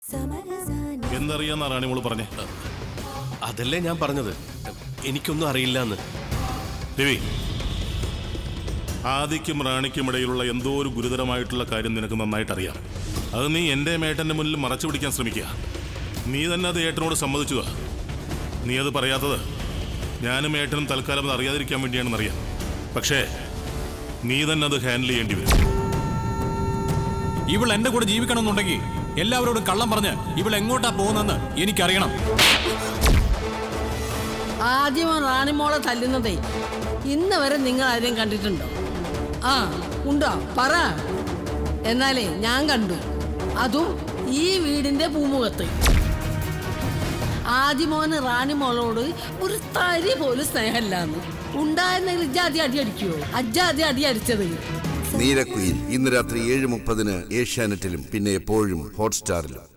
എന്തറിയാന്നാ റാണിമോള് പറഞ്ഞേ അതല്ലേ ഞാൻ പറഞ്ഞത് എനിക്കൊന്നും അറിയില്ല എന്ന് രവി ആദിക്കും റാണിക്കും ഇടയിലുള്ള എന്തോ ഒരു ഗുരുതരമായിട്ടുള്ള കാര്യം നിനക്ക് നന്നായിട്ട് അറിയാം അത് നീ എൻ്റെ മേട്ടന്റെ മുന്നിൽ മറച്ചു പിടിക്കാൻ ശ്രമിക്കുക നീ തന്നെ അത് ഏട്ടനോട് സമ്മതിച്ചുക നീ അത് പറയാത്തത് ഞാനും ഏട്ടനും തൽക്കാലം അത് അറിയാതിരിക്കാൻ വേണ്ടിയാണെന്നറിയാം പക്ഷേ നീ തന്നെ അത് ഹാൻഡിൽ ചെയ്യേണ്ടി വരും ഇവൾ എന്റെ കൂടെ ജീവിക്കണമെന്നുണ്ടെങ്കിൽ എല്ലാവരോടും കള്ളം പറഞ്ഞ് ഇവൾ എങ്ങോട്ടാ പോകുന്നെന്ന് എനിക്കറിയണം ആദ്യം റാണിമോളെ തല്ലുന്നതേ ഇന്ന് വരെ നിങ്ങൾ ആരെയും കണ്ടിട്ടുണ്ടോ ആ ഉണ്ടോ പറ എന്നാലേ ഞാൻ കണ്ടു അതും ഈ വീടിന്റെ പൂമുഖത്ത് ആദ്യമോന് റാണിമോളോട് ഒരു തരി പോലും സ്നേഹമില്ലാന്ന് ഉണ്ടായിരുന്നെങ്കിൽ ഇജ്ജാതി അടി അടിക്കുവോ അജ്ജാതി അടി അടിച്ചത് നീരക്കുയിൽ ഇന്ന് രാത്രി ഏഴ് മുപ്പതിന് ഏഷ്യാനെറ്റിലും പിന്നെ എപ്പോഴും ഹോട്ട്സ്റ്റാറിലും